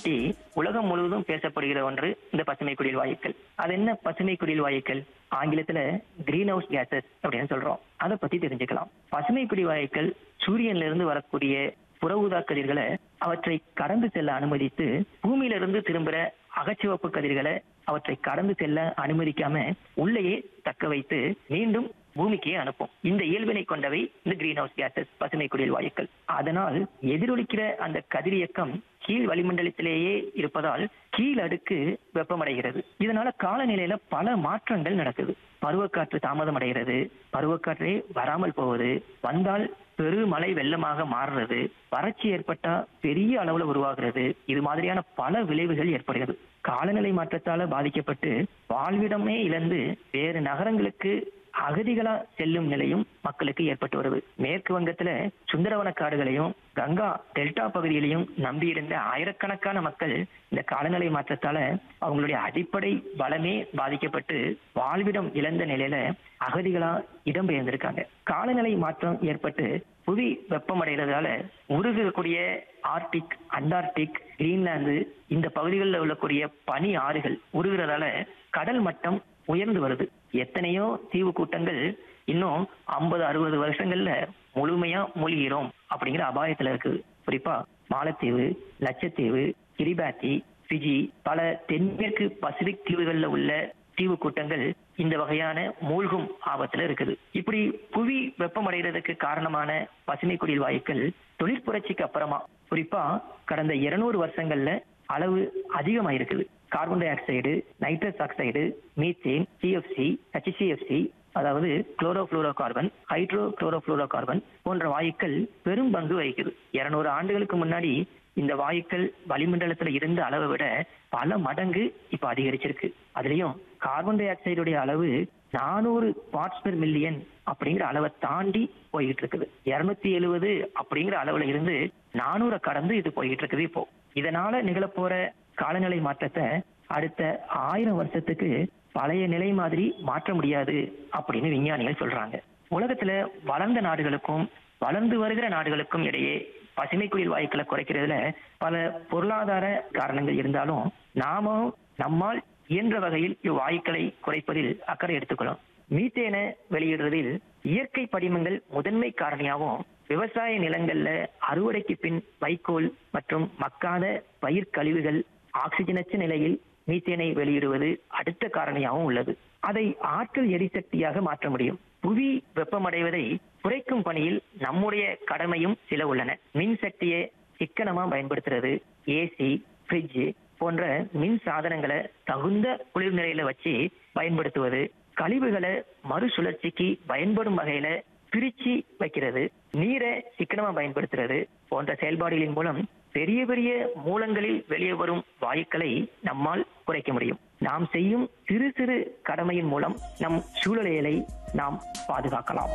பற்றி உலகம் முழுவதும் பேசப்படுகிற ஒன்று இந்த பசுமை குடில் வாயுக்கள் அது என்ன பசுமை குடில் வாயுக்கள் ஆங்கிலத்துல கிரீன் ஹவுஸ் கேசஸ் அப்படின்னு சொல்றோம் அதை பத்தி தெரிஞ்சுக்கலாம் பசுமை குடி வாயுக்கள் சூரியன்ல இருந்து வரக்கூடிய புற ஊதா கதிர்களை அவற்றை கடந்து செல்ல அனுமதித்து பூமியிலிருந்து திரும்புற அகச்சிவப்பு கதிர்களை அவற்றை கடந்து செல்ல அனுமதிக்காம உள்ளேயே தக்க வைத்து மீண்டும் பூமிக்கே அனுப்பும் இந்த இயல்பினை கொண்டவை இந்த கிரீன் ஹவுஸ் கேசஸ் பசுமை குடில் வாயுக்கள் அதனால் எதிரொலிக்கிற அந்த கதிரியக்கம் கீழ் வளிமண்டலத்திலேயே இருப்பதால் கீழ் அடுக்கு வெப்பமடைகிறது இதனால காலநிலையில பல மாற்றங்கள் நடக்குது பருவக்காற்று தாமதம் அடைகிறது பருவக்காற்றே வராமல் போவது வந்தால் பெருமழை வெள்ளமாக மாறுறது வறட்சி ஏற்பட்டா பெரிய அளவுல உருவாகிறது இது மாதிரியான பல விளைவுகள் ஏற்படுகிறது காலநிலை மாற்றத்தால பாதிக்கப்பட்டு வாழ்விடமே இழந்து வேறு நகரங்களுக்கு அகதிகளா செல்லும் நிலையும் மக்களுக்கு ஏற்பட்டு வருது மேற்கு வங்கத்துல சுந்தரவன காடுகளையும் கங்கா டெல்டா பகுதியிலையும் நம்பியிருந்த ஆயிரக்கணக்கான மக்கள் இந்த காலநிலை மாற்றத்தால அவங்களுடைய அடிப்படை பலமே பாதிக்கப்பட்டு வாழ்விடம் இழந்த நிலையில அகதிகளா இடம்பெயர்ந்திருக்காங்க காலநிலை மாற்றம் ஏற்பட்டு புவி வெப்பமடைகிறதால உருகக்கூடிய ஆர்டிக் அண்டார்டிக் கிரீன்லாந்து இந்த பகுதிகளில் உள்ளக்கூடிய பனி ஆறுகள் உருகிறதால கடல் மட்டம் உயர்ந்து வருது எத்தனையோ தீவு கூட்டங்கள் இன்னும் ஐம்பது அறுபது வருஷங்கள்ல முழுமையா மூழ்கிறோம் அப்படிங்கிற அபாயத்துல இருக்குது குறிப்பா மாலத்தீவு லட்சத்தீவு கிரிபாத்தி பிஜி பல தென்மேற்கு பசிபிக் தீவுகள்ல உள்ள தீவு கூட்டங்கள் இந்த வகையான மூழ்கும் ஆபத்துல இருக்குது இப்படி புவி வெப்பமடைகிறதுக்கு காரணமான பசுமை குடில் வாயுக்கள் தொழிற்புரட்சிக்கு அப்புறமா குறிப்பா கடந்த இருநூறு வருஷங்கள்ல அளவு அதிகமா இருக்குது carbon dioxide nitrous oxide methane CFC HCFC அதாவது chlorofluorocarbon hydrochlorofluorocarbon போன்ற வாயுக்கள் பெரும் பங்கு வகிக்குது இருநூறு ஆண்டுகளுக்கு முன்னாடி இந்த வாயுக்கள் வளிமண்டலத்துல இருந்த அளவை விட பல மடங்கு இப்ப அதிகரிச்சிருக்கு அதுலயும் கார்பன் டை ஆக்சைடுடைய அளவு நானூறு பார்ட்ஸ் பெர் மில்லியன் அப்படிங்கிற அளவை தாண்டி போய்கிட்டு இருக்குது இருநூத்தி எழுவது அப்படிங்கிற அளவுல இருந்து நானூறை கடந்து இது போய்கிட்டு இருக்குது இப்போ இதனால நிகழப்போற காலநிலை மாற்றத்தை அடுத்த ஆயிரம் வருஷத்துக்கு பழைய நிலை மாதிரி மாற்ற முடியாது அப்படின்னு விஞ்ஞானிகள் சொல்றாங்க உலகத்துல வளர்ந்த நாடுகளுக்கும் வளர்ந்து வருகிற நாடுகளுக்கும் இடையே பசுமை குடில் வாயுக்களை குறைக்கிறதுல பல பொருளாதார காரணங்கள் இருந்தாலும் நாமும் நம்மால் இயன்ற வகையில் இவ்வாயுக்களை குறைப்பதில் அக்கறை எடுத்துக்கணும் மீத்தேனை வெளியிடுறதில் இயற்கை படிமங்கள் முதன்மை காரணியாகவும் விவசாய நிலங்கள்ல அறுவடைக்கு பின் வைக்கோல் மற்றும் மக்காத பயிர் கழிவுகள் ஆக்சிஜனற்ற நிலையில் மீத்தேனை வெளியிடுவது அடுத்த காரணியாகவும் உள்ளது அதை ஆற்றல் எரிசக்தியாக மாற்ற முடியும் புவி வெப்பமடைவதை குறைக்கும் பணியில் நம்முடைய கடமையும் சில உள்ளன மின் சக்தியை சிக்கனமா பயன்படுத்துறது ஏசி ஃப்ரிட்ஜ் போன்ற மின் சாதனங்களை தகுந்த குளிர் நிலையில வச்சு பயன்படுத்துவது கழிவுகளை மறுசுழற்சிக்கு பயன்படும் வகையில பிரிச்சு வைக்கிறது நீரை சிக்கனமா பயன்படுத்துறது போன்ற செயல்பாடுகளின் மூலம் பெரிய பெரிய மூலங்களில் வெளியே வரும் வாயுக்களை நம்மால் குறைக்க முடியும் நாம் செய்யும் சிறு சிறு கடமையின் மூலம் நம் சூழலியலை நாம் பாதுகாக்கலாம்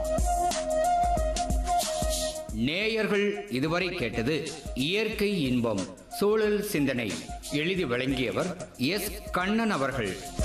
நேயர்கள் இதுவரை கேட்டது இயற்கை இன்பம் சூழல் சிந்தனை எழுதி வழங்கியவர் எஸ் கண்ணன் அவர்கள்